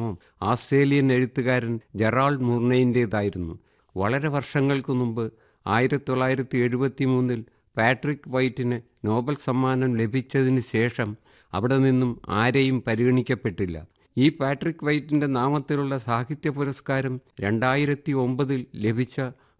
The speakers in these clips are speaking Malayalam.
ശ്രമം ആസ്ട്രേലിയൻ എഴുത്തുകാരൻ ജെറാൾഡ് മുർനെയിൻ്റേതായിരുന്നു വളരെ വർഷങ്ങൾക്ക് മുമ്പ് ആയിരത്തി തൊള്ളായിരത്തി എഴുപത്തി മൂന്നിൽ പാട്രിക് വൈറ്റിന് നോബൽ സമ്മാനം ലഭിച്ചതിന് ശേഷം അവിടെ നിന്നും ആരെയും പരിഗണിക്കപ്പെട്ടില്ല ഈ പാട്രിക് വൈറ്റിൻ്റെ നാമത്തിലുള്ള സാഹിത്യ പുരസ്കാരം രണ്ടായിരത്തി ഒമ്പതിൽ ലഭിച്ച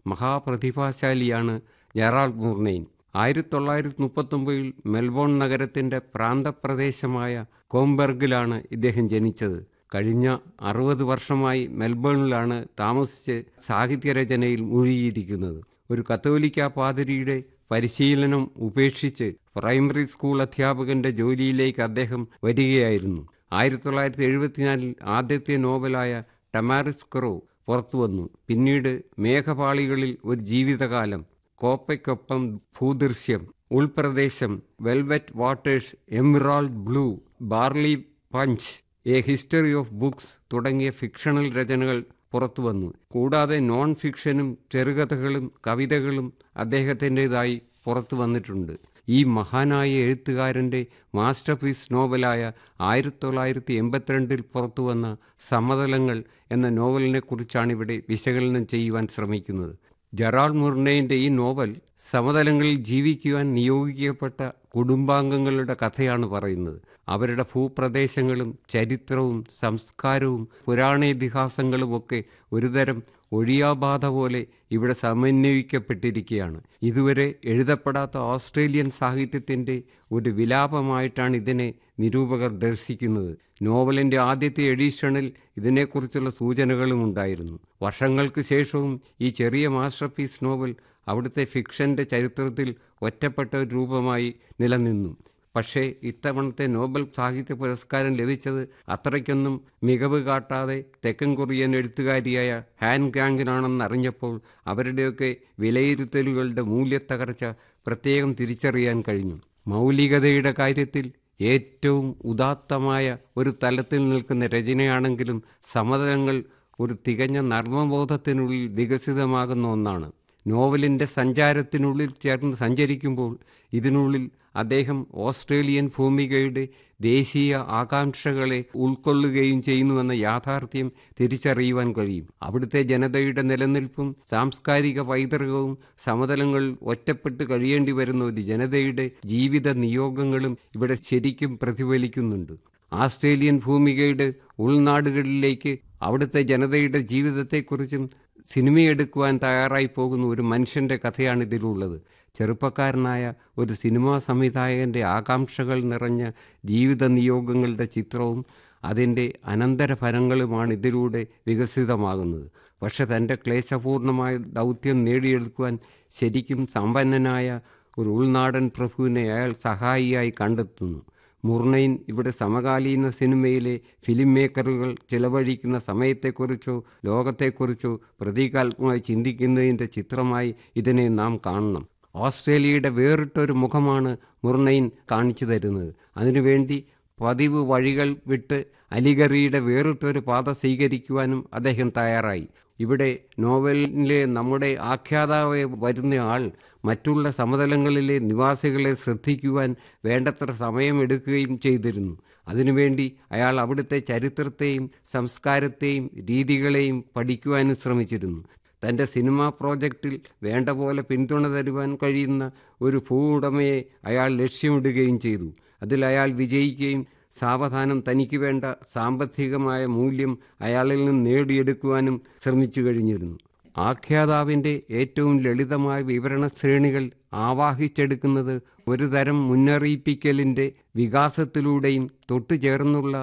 മഹാപ്രതിഭാശാലിയാണ് ജെറാൾഡ് മുർനെയിൻ ആയിരത്തി തൊള്ളായിരത്തി മുപ്പത്തൊമ്പതിൽ മെൽബോൺ നഗരത്തിൻ്റെ പ്രാന്തപ്രദേശമായ കോംബെർഗിലാണ് ഇദ്ദേഹം ജനിച്ചത് കഴിഞ്ഞ അറുപത് വർഷമായി മെൽബണിലാണ് താമസിച്ച് സാഹിത്യരചനയിൽ മുഴുകിയിരിക്കുന്നത് ഒരു കത്തോലിക്ക പാതിരിയുടെ പരിശീലനം ഉപേക്ഷിച്ച് പ്രൈമറി സ്കൂൾ അധ്യാപകന്റെ ജോലിയിലേക്ക് അദ്ദേഹം വരികയായിരുന്നു ആയിരത്തി തൊള്ളായിരത്തി എഴുപത്തിനാലിൽ ആദ്യത്തെ നോവലായ ടമാറിസ്കറോ പുറത്തു വന്നു പിന്നീട് മേഘപാളികളിൽ ഒരു ജീവിതകാലം കോപ്പയ്ക്കൊപ്പം ഭൂദൃശ്യം ഉൾപ്രദേശം velvet waters emerald blue barley punch a history of books തുടങ്ങിയ ഫിക്ഷണൽ രചനകൾ പുറത്തു വന്നു കൂടാതെ നോൺ ഫിക്ഷനും ചെറുകഥകളും കവിതകളും അദ്ദേഹത്തിൻ്റെതായി പുറത്തു വന്നിട്ടുണ്ട് ഈ മഹാനായ എഴുത്തുകാരൻ്റെ മാസ്റ്റർ പീസ് നോവലായ ആയിരത്തി തൊള്ളായിരത്തി എൺപത്തിരണ്ടിൽ പുറത്തു വന്ന സമതലങ്ങൾ എന്ന നോവലിനെക്കുറിച്ചാണ് ഇവിടെ വിശകലനം ചെയ്യുവാൻ ശ്രമിക്കുന്നത് ജെറാൾ മുർണയിൻ്റെ ഈ നോവൽ സമതലങ്ങളിൽ ജീവിക്കുവാൻ നിയോഗിക്കപ്പെട്ട കുടുംബാംഗങ്ങളുടെ കഥയാണ് പറയുന്നത് അവരുടെ ഭൂപ്രദേശങ്ങളും ചരിത്രവും സംസ്കാരവും പുരാണേതിഹാസങ്ങളുമൊക്കെ ഒരുതരം ഒഴിയാബാധ പോലെ ഇവിടെ സമന്വയിക്കപ്പെട്ടിരിക്കുകയാണ് ഇതുവരെ എഴുതപ്പെടാത്ത ഓസ്ട്രേലിയൻ സാഹിത്യത്തിൻ്റെ ഒരു വിലാപമായിട്ടാണ് ഇതിനെ നിരൂപകർ ദർശിക്കുന്നത് നോവലിൻ്റെ ആദ്യത്തെ എഡിഷനിൽ ഇതിനെക്കുറിച്ചുള്ള സൂചനകളും ഉണ്ടായിരുന്നു വർഷങ്ങൾക്ക് ശേഷവും ഈ ചെറിയ മാസ്റ്റർ പീസ് നോവൽ അവിടുത്തെ ഫിക്ഷൻ്റെ ചരിത്രത്തിൽ ഒറ്റപ്പെട്ട ഒരു രൂപമായി നിലനിന്നു പക്ഷേ ഇത്തവണത്തെ നോബൽ സാഹിത്യ പുരസ്കാരം ലഭിച്ചത് അത്രയ്ക്കൊന്നും മികവ് കാട്ടാതെ തെക്കൻ കൊറിയൻ എഴുത്തുകാരിയായ ഹാൻ ഗാങ്ങിനാണെന്ന് അറിഞ്ഞപ്പോൾ അവരുടെയൊക്കെ വിലയിരുത്തലുകളുടെ മൂല്യത്തകർച്ച പ്രത്യേകം തിരിച്ചറിയാൻ കഴിഞ്ഞു മൗലികതയുടെ കാര്യത്തിൽ ഏറ്റവും ഉദാത്തമായ ഒരു തലത്തിൽ നിൽക്കുന്ന രചനയാണെങ്കിലും സമതലങ്ങൾ ഒരു തികഞ്ഞ നർമ്മബോധത്തിനുള്ളിൽ വികസിതമാകുന്ന ഒന്നാണ് നോവലിൻ്റെ സഞ്ചാരത്തിനുള്ളിൽ ചേർന്ന് സഞ്ചരിക്കുമ്പോൾ ഇതിനുള്ളിൽ അദ്ദേഹം ഓസ്ട്രേലിയൻ ഭൂമികയുടെ ദേശീയ ആകാംക്ഷകളെ ഉൾക്കൊള്ളുകയും ചെയ്യുന്നുവെന്ന യാഥാർത്ഥ്യം തിരിച്ചറിയുവാൻ കഴിയും അവിടുത്തെ ജനതയുടെ നിലനിൽപ്പും സാംസ്കാരിക പൈതൃകവും സമതലങ്ങൾ ഒറ്റപ്പെട്ട് കഴിയേണ്ടി വരുന്ന ഒരു ജനതയുടെ ജീവിത നിയോഗങ്ങളും ഇവിടെ ശരിക്കും പ്രതിഫലിക്കുന്നുണ്ട് ആസ്ട്രേലിയൻ ഭൂമികയുടെ ഉൾനാടുകളിലേക്ക് അവിടുത്തെ ജനതയുടെ ജീവിതത്തെക്കുറിച്ചും സിനിമയെടുക്കുവാൻ തയ്യാറായി പോകുന്ന ഒരു മനുഷ്യൻ്റെ കഥയാണ് ഇതിലുള്ളത് ചെറുപ്പക്കാരനായ ഒരു സിനിമാ സംവിധായകൻ്റെ ആകാംക്ഷകൾ നിറഞ്ഞ ജീവിത നിയോഗങ്ങളുടെ ചിത്രവും അതിൻ്റെ അനന്തരഫലങ്ങളുമാണ് ഇതിലൂടെ വികസിതമാകുന്നത് പക്ഷെ തൻ്റെ ക്ലേശപൂർണമായ ദൗത്യം നേടിയെടുക്കുവാൻ ശരിക്കും സമ്പന്നനായ ഒരു ഉൾനാടൻ പ്രഭുവിനെ അയാൾ സഹായിയായി കണ്ടെത്തുന്നു മുർണയിൻ ഇവിടെ സമകാലീന സിനിമയിലെ ഫിലിം മേക്കറുകൾ ചിലവഴിക്കുന്ന സമയത്തെക്കുറിച്ചോ ലോകത്തെക്കുറിച്ചോ പ്രതീകാത്മകമായി ചിന്തിക്കുന്നതിൻ്റെ ചിത്രമായി ഇതിനെ നാം കാണണം ഓസ്ട്രേലിയയുടെ വേറിട്ടൊരു മുഖമാണ് മുർണയിൻ കാണിച്ചു തരുന്നത് അതിനുവേണ്ടി പതിവ് വഴികൾ വിട്ട് അലിഗറിയുടെ വേറിട്ടൊരു പാത സ്വീകരിക്കുവാനും അദ്ദേഹം തയ്യാറായി ഇവിടെ നോവലിലെ നമ്മുടെ ആഖ്യാതാവ് വരുന്ന ആൾ മറ്റുള്ള സമതലങ്ങളിലെ നിവാസികളെ ശ്രദ്ധിക്കുവാൻ വേണ്ടത്ര സമയമെടുക്കുകയും ചെയ്തിരുന്നു അതിനുവേണ്ടി അയാൾ അവിടുത്തെ ചരിത്രത്തെയും സംസ്കാരത്തെയും രീതികളെയും പഠിക്കുവാനും ശ്രമിച്ചിരുന്നു തൻ്റെ സിനിമാ പ്രോജക്റ്റിൽ വേണ്ട പോലെ പിന്തുണ തരുവാൻ കഴിയുന്ന ഒരു ഭൂവുടമയെ അയാൾ ലക്ഷ്യമിടുകയും ചെയ്തു അതിൽ അയാൾ വിജയിക്കുകയും സാവധാനം തനിക്ക് വേണ്ട സാമ്പത്തികമായ മൂല്യം അയാളിൽ നിന്ന് നേടിയെടുക്കുവാനും ശ്രമിച്ചു കഴിഞ്ഞിരുന്നു ആഖ്യാതാവിൻ്റെ ഏറ്റവും ലളിതമായ വിവരണ ശ്രേണികൾ ആവാഹിച്ചെടുക്കുന്നത് ഒരു തരം മുന്നറിയിപ്പിക്കലിൻ്റെ വികാസത്തിലൂടെയും തൊട്ടുചേർന്നുള്ള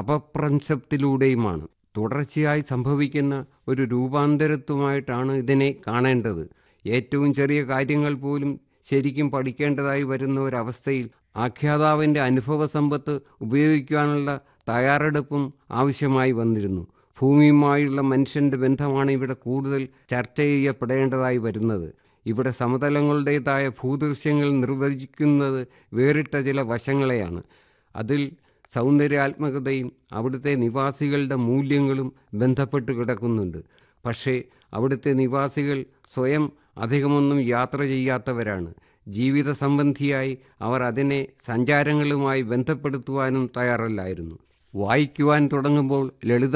അപപ്രംശത്തിലൂടെയുമാണ് തുടർച്ചയായി സംഭവിക്കുന്ന ഒരു രൂപാന്തരത്വമായിട്ടാണ് ഇതിനെ കാണേണ്ടത് ഏറ്റവും ചെറിയ കാര്യങ്ങൾ പോലും ശരിക്കും പഠിക്കേണ്ടതായി വരുന്ന ഒരവസ്ഥയിൽ ആഖ്യാതാവിൻ്റെ അനുഭവ സമ്പത്ത് ഉപയോഗിക്കാനുള്ള തയ്യാറെടുപ്പും ആവശ്യമായി വന്നിരുന്നു ഭൂമിയുമായുള്ള മനുഷ്യൻ്റെ ബന്ധമാണ് ഇവിടെ കൂടുതൽ ചർച്ച ചെയ്യപ്പെടേണ്ടതായി വരുന്നത് ഇവിടെ സമതലങ്ങളുടേതായ ഭൂദൃശ്യങ്ങൾ നിർവചിക്കുന്നത് വേറിട്ട ചില വശങ്ങളെയാണ് അതിൽ സൗന്ദര്യാത്മകതയും അവിടുത്തെ നിവാസികളുടെ മൂല്യങ്ങളും ബന്ധപ്പെട്ട് കിടക്കുന്നുണ്ട് പക്ഷേ അവിടുത്തെ നിവാസികൾ സ്വയം അധികമൊന്നും യാത്ര ചെയ്യാത്തവരാണ് ജീവിത സംബന്ധിയായി അവർ അതിനെ സഞ്ചാരങ്ങളുമായി ബന്ധപ്പെടുത്തുവാനും തയ്യാറല്ലായിരുന്നു വായിക്കുവാൻ തുടങ്ങുമ്പോൾ ലളിത